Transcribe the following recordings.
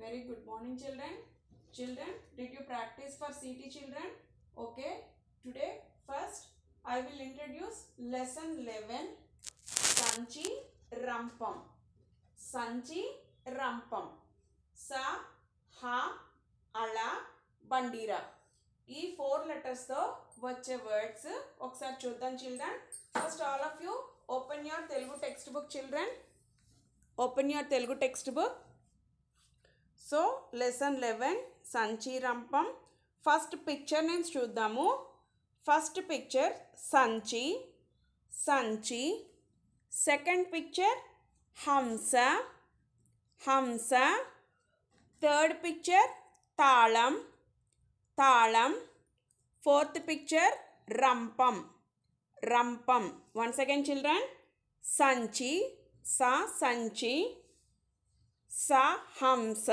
Very good morning, children. Children, did you practice for CT children? Okay. Today, first, I will introduce lesson 11 Sanchi Rampam. Sanchi Rampam. Sa, Ha, Ala, Bandira. ఈ four లెటర్స్తో వచ్చే words ఒకసారి చూద్దాం children first all of you open your Telugu text book children open your Telugu text book so lesson eleven సంచి రంపం first picture names చూద్దాము first picture సంచి సంచి సెకండ్ పిక్చర్ హంస హంస థర్డ్ పిక్చర్ తాళం తాళం ఫోర్త్ పిక్చర్ రంపం రంపం వన్స్ అగైన్ చిల్డ్రన్ సంచి స సంచి స హంస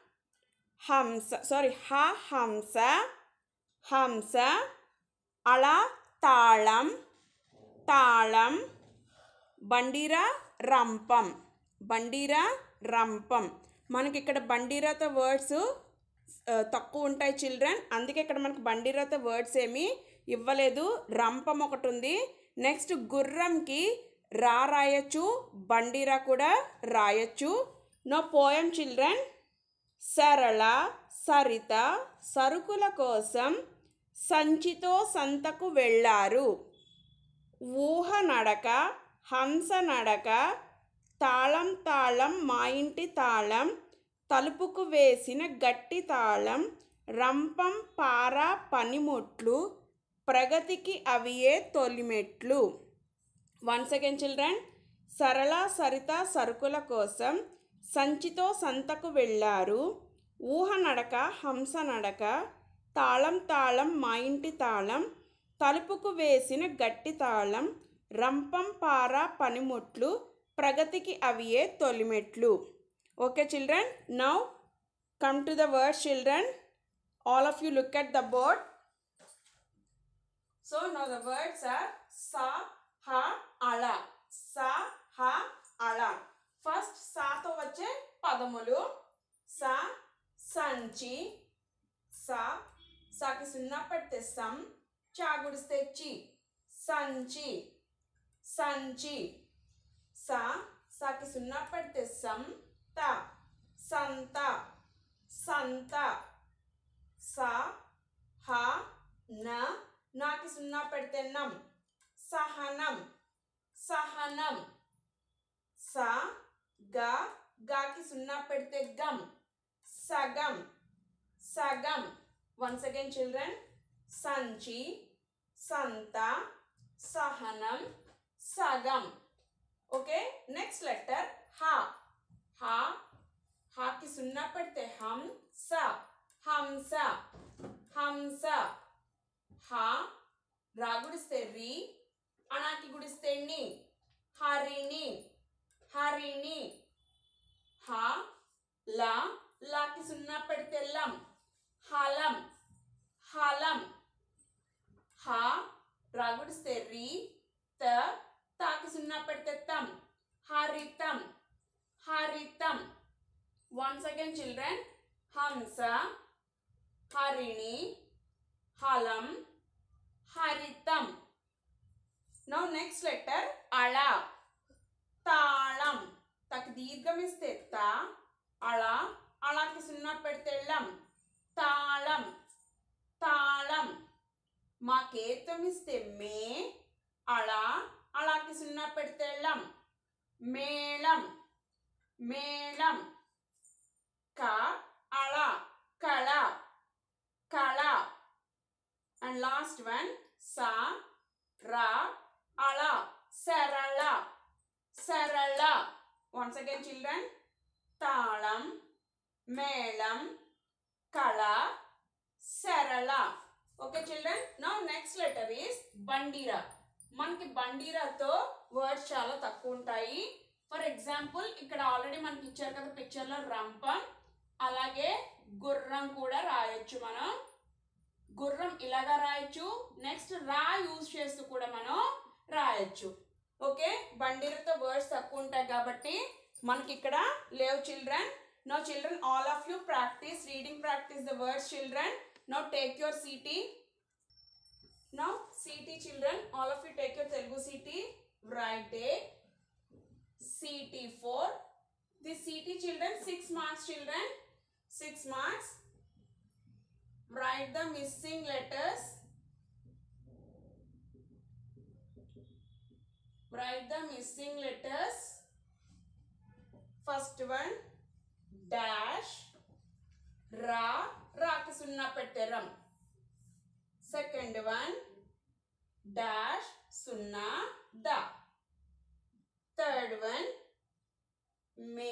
హంస సారీ హ హంస హంస అళ తాళం తాళం బండిరా రంపం బండిరా రంపం మనకి ఇక్కడ బండిరాతో వర్డ్స్ తక్కువ ఉంటాయి చిల్డ్రన్ అందుకే ఇక్కడ మనకి బండిరాతో వర్డ్స్ ఏమీ ఇవ్వలేదు రంపం ఒకటి ఉంది నెక్స్ట్ గుర్రంకి రా రాయొచ్చు బండిరా కూడా రాయొచ్చు నో పోయం చిల్డ్రన్ సరళ సరిత సరుకుల కోసం సంచితో సంతకు వెళ్ళారు ఊహ నడక హంస నడక తాళం తాళం మా ఇంటి తాళం తలుపుకు వేసిన గట్టి తాళం రంపం పార పనిముట్లు ప్రగతికి అవియే తొలిమెట్లు వన్స్ అగైన్ చిల్డ్రన్ సరళ సరిత సరుకుల కోసం సంచితో సంతకు వెళ్ళారు ఊహ నడక హంస నడక తాళం తాళం మా ఇంటి తాళం తలుపుకు వేసిన గట్టి తాళం రంపం పార పనిముట్లు ప్రగతికి అవియే తొలిమెట్లు okay children now come to the word children all of you look at the board so now the words are సా హ అళ సా హ అళ ఫస్ట్ సాతో వచ్చే పదములు సా సంచి సా సాకి సున్నా పెడితే సం చా గుడిస్తే చి సంచి సంచి సా సాకి సున్నా పెడితే సం త సంత సంత సా హ న నాకి సున్నా పెడితే నం సహనం సహనం స గ గాకి సున్నా పెడితే గమ్ సగం సగం వన్స్ అగైన్ చిల్డ్రన్ సంచి సంత సహనం సగం ఓకే నెక్స్ట్ లెటర్ హ హ హాకి సున్నా పెడితే హం స హంస హంస హ రా గుడిస్తే రి అణాకి గుడిస్తే ని హరిణి హరిణి హ ల లాకి సున్నా పెడితే లం హలం హలం హ రా గుడిస్తే రి త తాకి సున్నా పెడితే తం హరితం హరితం వన్స్ అగైన్ చిల్డ్రన్ హంస హరిణి హలం హరితం నౌ నెక్స్ట్ లెటర్ అళ తాళం తకి దీర్ఘం ఇస్తే త అళ అళకి సున్నా పెడితే లం తాళం తాళం మా కేతం ఇస్తే మే అళ అళకి సున్నా పెడితే లం మేళం మేళం క అళ కళ కళ అండ్ లాస్ట్ వన్ సా రా అళ సరళ సరళ వన్స్ అగైన్ చిల్డ్రన్ తాళం మేళం కళ సరళ okay children now next letter is బండిరా మనకి బండిరాతో వర్డ్స్ చాలా తక్కువ ఉంటాయి ఫర్ ఎగ్జాంపుల్ ఇక్కడ ఆల్రెడీ మనకి ఇచ్చారు కదా పిక్చర్లో రంపం అలాగే గుర్రం కూడా రాయొచ్చు మనం గుర్రం ఇలాగా రాయొచ్చు నెక్స్ట్ రా యూజ్ చేస్తూ కూడా మనం రాయొచ్చు ఓకే బండిరతో వర్డ్స్ తక్కువ ఉంటాయి కాబట్టి మనకి ఇక్కడ లేవు children Now children, all of you practice reading practice the words children. Now take your CT. Now CT children, all of you take your Telugu CT. Write it. CT4. This CT children, 6 marks children. 6 marks. Write the missing letters. Write the missing letters. First one dash రా రాకి సున్నా పెట్టారం second one dash సున్నా the third one మే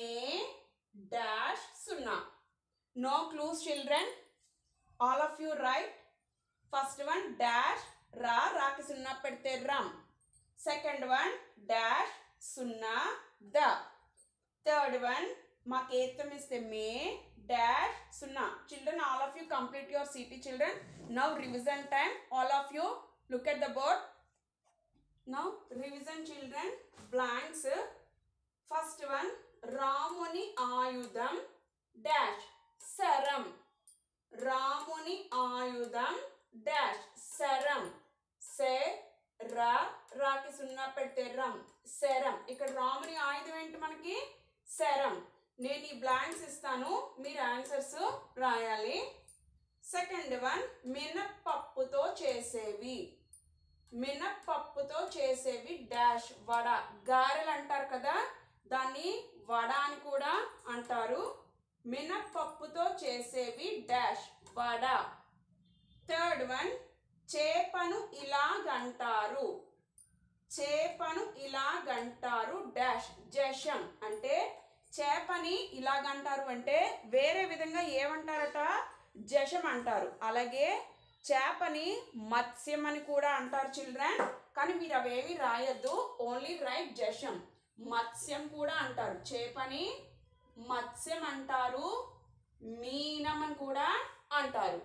dash సున్నా no clues children all of you write first one dash రా రాకి సున్నా పెడితే రమ్ సెకండ్ వన్ డాష్ సున్నా ద థర్డ్ వన్ మాకు ఏత్తం ఇస్తే మే డాష్ సున్నా children all of you complete your CT children now revision time all of you look at the board now revision children blanks first one రాముని ఆయుధం dash శరం రాముని ఆయుధం డాష్ శరం సే రా రాకి సున్నా పెడితే రమ్ శరం ఇక్కడ రాముని ఆయుధం ఏంటి మనకి శరం నేను ఈ బ్లాంక్స్ ఇస్తాను మీరు ఆన్సర్స్ రాయాలి సెకండ్ వన్ మినప్పప్పుతో చేసేవి మినప్పప్పుతో చేసేవి డాష్ వడ గారెలు అంటారు కదా దాన్ని వడ అని కూడా అంటారు మినప్పప్పుతో చేసేవి డాష్ వడ థర్డ్ వన్ చేపను ఇలాగంటారు చేపను ఇలాగంటారు డాష్ జషం అంటే చేపని ఇలాగంటారు అంటే వేరే విధంగా ఏమంటారట జషం అంటారు అలాగే చేపని మత్స్యం అని కూడా అంటారు చిల్డ్రన్ కానీ మీరు అవేవి రాయొద్దు ఓన్లీ రైట్ జషం మత్స్యం కూడా అంటారు చేపని మత్స్యం అంటారు మీనం అని కూడా అంటారు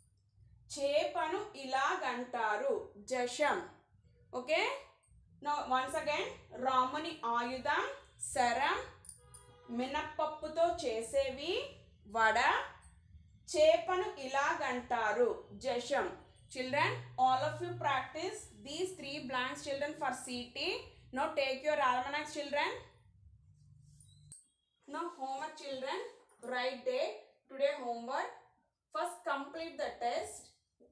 చేపను ఇలాగంటారు జషం ఓకే నో వన్స్ అగైన్ రాముని ఆయుధం శరం మినప్పప్పుతో చేసేవి వడ చేపను ఇలాగంటారు జషం children all of you practice these three blanks children for CT now take your almanacs children now homework children write day today homework first complete the test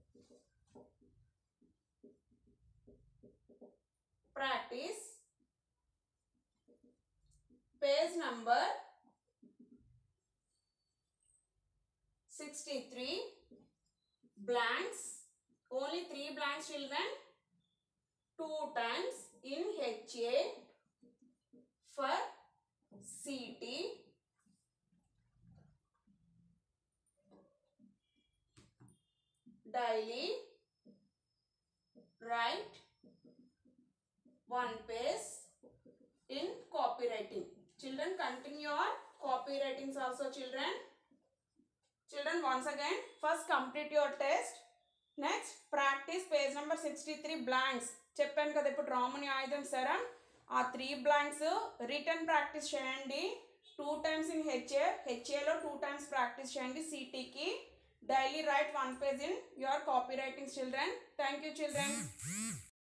practice page number 63 blanks only three blanks children two times in HA for CT daily write one page in copywriting. Children, continue your copywritings also, children. Children, once again, first complete your test. Next practice page number sixty three blanks చెప్పాను కదా ఇప్పుడు రాముని ఆయుధం సరం ఆ three blanks return practice చేయండి two times in HA హెచ్ఏలో two times practice చేయండి సిటీకి daily write one page in your copy writing children thank you children